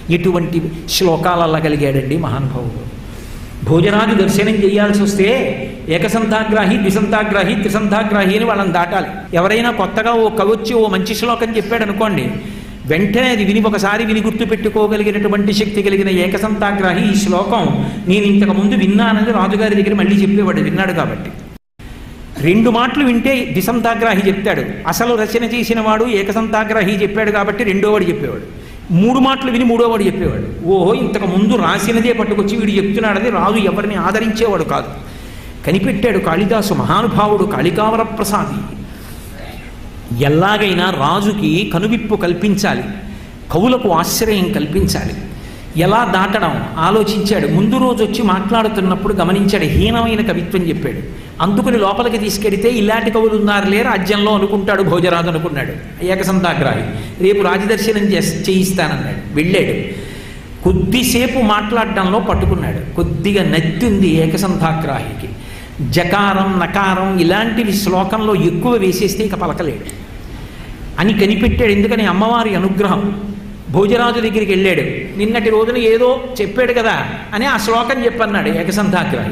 ఎటువంటి శ్లోకాలు అల్లగలిగాడండి మహానుభావుడు భోజనాది దర్శనం చేయాల్సి వస్తే ఏకసంతాగ్రాహి ద్విసంతాగ్రాహి త్రిసంతాగ్రాహి అని వాళ్ళని దాటాలి ఎవరైనా కొత్తగా ఓ కవి వచ్చి ఓ మంచి శ్లోకం చెప్పాడు అనుకోండి వెంటనే అది విని ఒకసారి విని గుర్తు పెట్టుకోగలిగినటువంటి శక్తి కలిగిన ఏకసంతాగ్రాహి ఈ శ్లోకం నేను ఇంతకు ముందు విన్నానని రాజుగారి దగ్గర మళ్ళీ చెప్పేవాడు విన్నాడు కాబట్టి రెండు మాటలు వింటే ద్విసంతాగ్రాహి చెప్తాడు అసలు రచన చేసిన వాడు ఏకసంతాగ్రాహి చెప్పాడు కాబట్టి రెండోవాడు చెప్పేవాడు మూడు మాటలు విని మూడోవాడు చెప్పేవాడు ఓహో ఇంతకు ముందు రాసినదే పట్టుకొచ్చి వీడు చెప్తున్నాడని రాజు ఎవరిని ఆదరించేవాడు కాదు కనిపెట్టాడు కాళిదాసు మహానుభావుడు కాళికావర ప్రసాది ఎలాగైనా రాజుకి కనువిప్పు కల్పించాలి కవులకు ఆశ్రయం కల్పించాలి ఎలా దాటడం ఆలోచించాడు ముందు రోజు వచ్చి మాట్లాడుతున్నప్పుడు గమనించాడు హీనమైన కవిత్వం చెప్పాడు అందుకుని లోపలికి తీసుకెడితే ఇలాంటి కవులు ఉన్నారులే రాజ్యంలో అనుకుంటాడు భోజరాజు అనుకున్నాడు ఏకసంతాగ్రాహి రేపు రాజదర్శనం చేస్ చేయిస్తానన్నాడు వెళ్ళాడు కొద్దిసేపు మాట్లాడడంలో పట్టుకున్నాడు కొద్దిగా నత్తుంది ఏకసంతాగ్రాహికి జకారం నకారం ఇలాంటివి శ్లోకంలో ఎక్కువ వేసేస్తే ఇక పలకలేడు అని కనిపెట్టాడు ఎందుకని అమ్మవారి అనుగ్రహం భోజరాజు దగ్గరికి వెళ్ళాడు నిన్నటి రోజున ఏదో చెప్పాడు కదా అని ఆ శ్లోకం చెప్పన్నాడు ఏకసంతాగ్రహి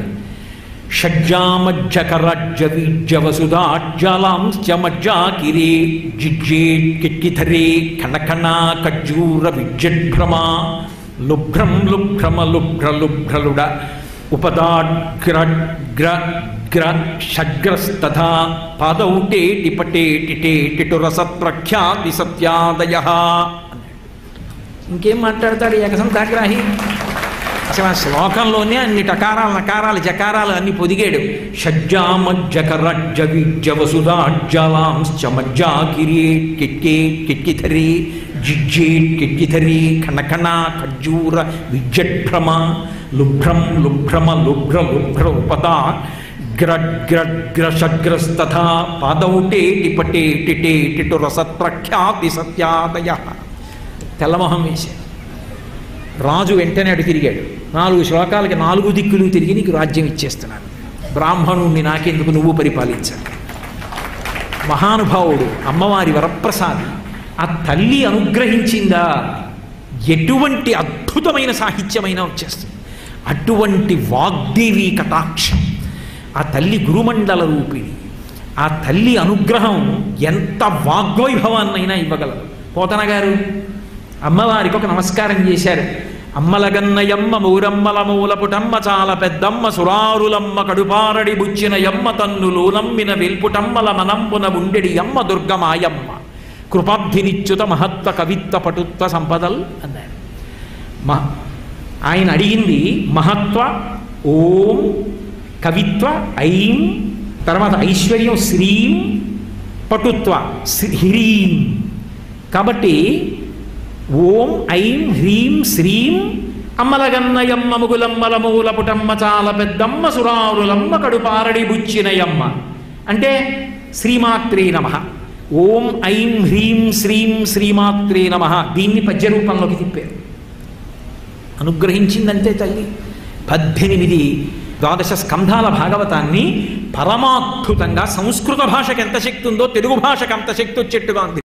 షడ్జామజ్జకరజ్జవీజ్జవసుదాజ్జలాంశ్చమజ్జాకిరే జిజ్జేట్ కిట్కిధరే కణకణ ఖజ్జూర విజ్జభ్రమా లుభ్రం లుభ్రమ లుభ్ర లుభ్రలుడ ఉపదాగ్రగ్ర గ్ర షడ్గ్రస్తథా పాదౌ టేటి పటేటి టేటిటు రస ప్రఖ్యాతి సత్యాదయ ఇంకేం మాట్లాడతాడు ఏకసంతాగ్రాహి అసలు ఆ శ్లోకంలోనే అన్ని టకారాలు నకారాలు జకారాలు అన్ని పొదిగాడు షడ్జామజ్జకరజ్జవిజ్జవసుదాజ్జలాంశ్చమజ్జాకిరే కిట్కే కిట్కిధరి జిజ్జేట్ కిట్కిధరి ఖణఖణ ఖజ్జూర విజ్జభ్రమ లుభ్రం లుభ్రమ లుభ్ర లుభ్ర ఉపదా గ్రగ్రగ్రషగ్రస్తథా పాదౌ టేటి పటేటి టేటిటు రసత్ప్రఖ్యాతి సత్యాదయ తెల్లమొహం వేశాడు రాజు వెంటనే అటు తిరిగాడు నాలుగు శ్లోకాలకి నాలుగు దిక్కులు తిరిగి నీకు రాజ్యం ఇచ్చేస్తున్నాను బ్రాహ్మణుణ్ణి నాకెందుకు నువ్వు పరిపాలించాలి మహానుభావుడు అమ్మవారి వరప్రసాది ఆ తల్లి అనుగ్రహించిందా ఎటువంటి అద్భుతమైన సాహిత్యమైనా వచ్చేస్తుంది అటువంటి వాగ్దేవి కటాక్షం ఆ తల్లి గురుమండల రూపిణి ఆ తల్లి అనుగ్రహం ఎంత వాగ్వైభవాన్నైనా ఇవ్వగలదు పోతన గారు అమ్మవారికి ఒక నమస్కారం చేశారు అమ్మలగన్నయమ్మ మూరమ్మల మూలపుటమ్మ చాలా పెద్దమ్మ సురారులమ్మ కడుపారడి బుచ్చిన యమ్మ తన్నులు నమ్మిన వెల్పుటమ్మల మనంపున ఉండెడి యమ్మ దుర్గమాయమ్మ కృపాబ్ధినిచ్యుత మహత్వ కవిత్వ పటుత్వ సంపదల్ అన్నారు మహ ఆయన అడిగింది మహత్వ ఓం కవిత్వ ఐం తర్వాత ఐశ్వర్యం శ్రీం పటుత్వ శ్రీ- హ్రీం కాబట్టి ఓం ఐం హ్రీం శ్రీం అమ్మలగన్నయమ్మ ముగులమ్మల మూల పుటమ్మ చాలా పెద్దమ్మ సురారులమ్మ కడుపారడి బుచ్చినయమ్మ అంటే శ్రీమాత్రే నమ ఓం ఐం హ్రీం శ్రీం శ్రీమాత్రే నమ దీన్ని పద్య రూపంలోకి తిప్పారు అనుగ్రహించిందంతే తల్లి పద్దెనిమిది ద్వాదశ స్కంధాల భాగవతాన్ని పరమాద్భుతంగా సంస్కృత భాషకు ఎంత శక్తి ఉందో తెలుగు భాషకు అంత శక్తి వచ్చేట్టుగా ఉంది